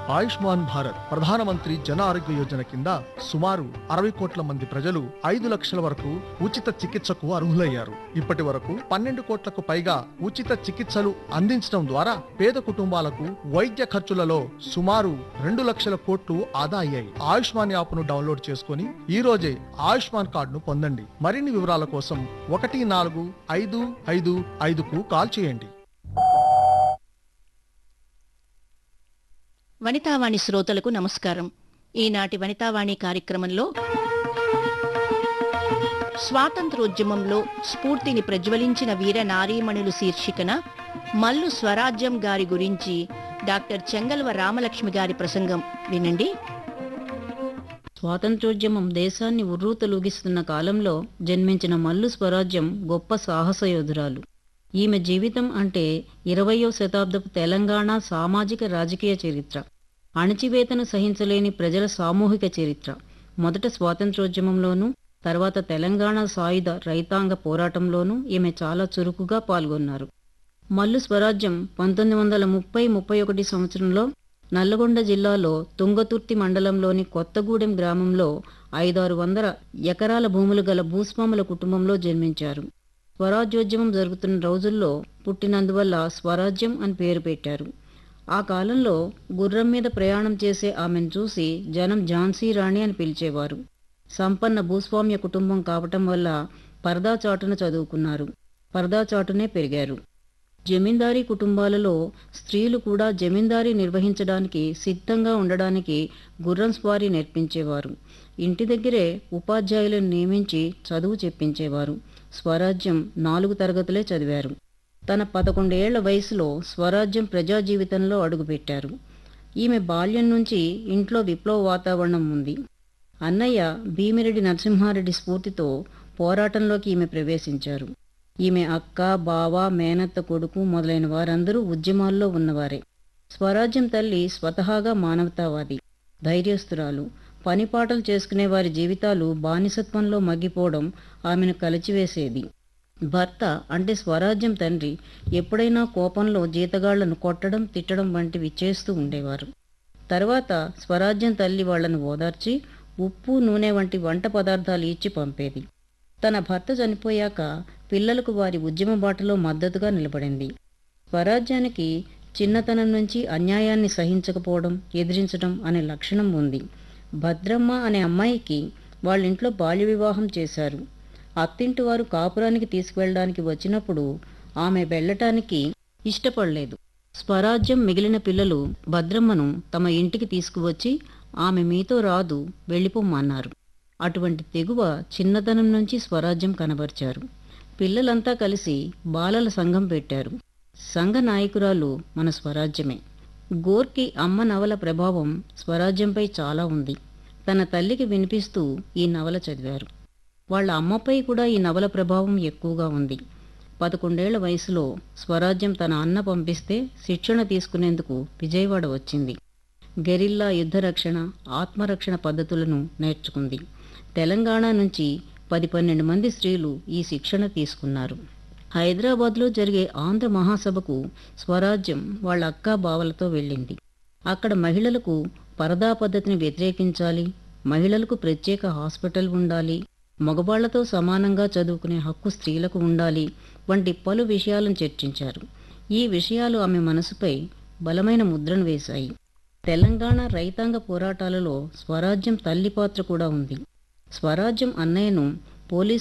ఆయుష్మాన్ భారత్ ప్రధానమంత్రి జన ఆరోగ్య యోజన కింద సుమారు అరవై కోట్ల మంది ప్రజలు ఐదు లక్షల వరకు ఉచిత చికిత్సకు అర్హులయ్యారు ఇప్పటి వరకు పన్నెండు కోట్లకు పైగా ఉచిత చికిత్సలు అందించడం ద్వారా పేద కుటుంబాలకు వైద్య ఖర్చులలో సుమారు రెండు లక్షల కోట్లు ఆదా అయ్యాయి ఆయుష్మాన్ యాప్ ను డౌన్లోడ్ చేసుకుని ఈ రోజే ఆయుష్మాన్ కార్డును పొందండి మరిన్ని వివరాల కోసం ఒకటి నాలుగు ఐదు ఐదు ఐదుకు కాల్ చేయండి వనితావాణి శ్రోతలకు నమస్కారం ఈనాటి వనితావాణి కార్యక్రమంలో స్వాతంత్రోద్యమంలో స్ఫూర్తిని ప్రజ్వలించిన వీర నారీమణులు శీర్షికన మల్లు స్వరాజ్యం గారి గురించి డాక్టర్ చెంగల్వ రామలక్ష్మి గారి ప్రసంగం వినండి స్వాతంత్రోద్యమం దేశాన్ని ఉర్రూతలూగిస్తున్న కాలంలో జన్మించిన మల్లు స్వరాజ్యం గొప్ప సాహసయోధురాలు ఈమె జీవితం అంటే ఇరవయో శతాబ్దపు తెలంగాణ సామాజిక రాజకీయ చరిత్ర అణచివేతను సహించలేని ప్రజల సామూహిక చరిత్ర మొదట స్వాతంత్రోద్యమంలోనూ తర్వాత తెలంగాణ సాయుధ రైతాంగ పోరాటంలోనూ ఈమె చాలా చురుకుగా పాల్గొన్నారు మల్లు స్వరాజ్యం పంతొమ్మిది వందల ముప్పై ముప్పై ఒకటి సంవత్సరంలో నల్లగొండ జిల్లాలో తుంగతుర్తి మండలంలోని కొత్తగూడెం గ్రామంలో ఐదారు వందల ఎకరాల భూములు గల భూస్వాముల కుటుంబంలో జన్మించారు స్వరాజ్యోద్యమం జరుగుతున్న రోజుల్లో పుట్టినందువల్ల స్వరాజ్యం అని పేరు పెట్టారు ఆ కాలంలో గుర్రం మీద ప్రయాణం చేసే ఆమెను చూసి జనం ఝాన్సీ రాణి అని పిలిచేవారు సంపన్న భూస్వామ్య కుటుంబం కావటం వల్ల పరదా చాటున చదువుకున్నారు పరదా చాటునే పెరిగారు జమీందారీ కుటుంబాలలో స్త్రీలు కూడా జమీందారీ నిర్వహించడానికి సిద్ధంగా ఉండడానికి గుర్రం స్వారీ నేర్పించేవారు ఇంటి దగ్గరే ఉపాధ్యాయులను నియమించి చదువు చెప్పించేవారు స్వరాజ్యం నాలుగు తరగతులే చదివారు తన పదకొండేళ్ల వయసులో స్వరాజ్యం ప్రజా జీవితంలో అడుగుపెట్టారు ఈమె బాల్యం నుంచి ఇంట్లో విప్లవ వాతావరణం ఉంది అన్నయ్య భీమిరెడ్డి నరసింహారెడ్డి స్ఫూర్తితో పోరాటంలోకి ఈమె ప్రవేశించారు ఈమె అక్క బావ మేనత్త కొడుకు మొదలైన వారందరూ ఉద్యమాల్లో ఉన్నవారే స్వరాజ్యం తల్లి స్వతహాగా మానవతావాది ధైర్యస్తురాలు పనిపాటలు చేసుకునే వారి జీవితాలు బానిసత్వంలో మగ్గిపోవడం ఆమెను కలిచివేసేది భర్త అంటే స్వరాజ్యం తండ్రి ఎప్పుడైనా కోపంలో జీతగాళ్లను కొట్టడం తిట్టడం వంటివి చేస్తూ ఉండేవారు తర్వాత స్వరాజ్యం తల్లి వాళ్లను ఓదార్చి ఉప్పు నూనె వంటి వంట పదార్థాలు ఇచ్చి పంపేది తన భర్త చనిపోయాక పిల్లలకు వారి ఉద్యమ బాటలో మద్దతుగా నిలబడింది స్వరాజ్యానికి చిన్నతనం నుంచి అన్యాయాన్ని సహించకపోవడం ఎదిరించడం అనే లక్షణం ఉంది భద్రమ్మ అనే అమ్మాయికి వాళ్ళింట్లో బాల్య వివాహం చేశారు అత్తింటి వారు కాపురానికి తీసుకువెళ్ళడానికి వచ్చినప్పుడు ఆమె వెళ్ళటానికి ఇష్టపడలేదు స్వరాజ్యం మిగిలిన పిల్లలు భద్రమ్మను తమ ఇంటికి తీసుకువచ్చి ఆమె మీతో రాదు వెళ్ళిపోమ్మన్నారు అటువంటి తెగువ చిన్నతనం నుంచి స్వరాజ్యం కనబరిచారు పిల్లలంతా కలిసి బాలల సంఘం పెట్టారు సంఘ నాయకురాలు మన స్వరాజ్యమే గోర్కి అమ్మ నవల ప్రభావం స్వరాజ్యంపై చాలా ఉంది తన తల్లికి వినిపిస్తూ ఈ నవల చదివారు వాళ్ళ అమ్మపై కూడా ఈ నవల ప్రభావం ఎక్కువగా ఉంది పదకొండేళ్ల వయసులో స్వరాజ్యం తన అన్న పంపిస్తే శిక్షణ తీసుకునేందుకు విజయవాడ వచ్చింది గెరిల్లా యుద్ధ రక్షణ ఆత్మరక్షణ పద్ధతులను నేర్చుకుంది తెలంగాణ నుంచి పది పన్నెండు మంది స్త్రీలు ఈ శిక్షణ తీసుకున్నారు హైదరాబాద్లో జరిగే ఆంధ్ర మహాసభకు స్వరాజ్యం వాళ్ళ అక్కా బావలతో వెళ్ళింది అక్కడ మహిళలకు పరదా పద్ధతిని వ్యతిరేకించాలి మహిళలకు ప్రత్యేక హాస్పిటల్ ఉండాలి మగవాళ్లతో సమానంగా చదువుకునే హక్కు స్త్రీలకు ఉండాలి వంటి పలు విషయాలను చర్చించారు ఈ విషయాలు ఆమె మనసుపై బలమైన ముద్రను వేశాయి తెలంగాణ రైతాంగ పోరాటాలలో స్వరాజ్యం తల్లి పాత్ర కూడా ఉంది స్వరాజ్యం అన్నయ్యను పోలీసు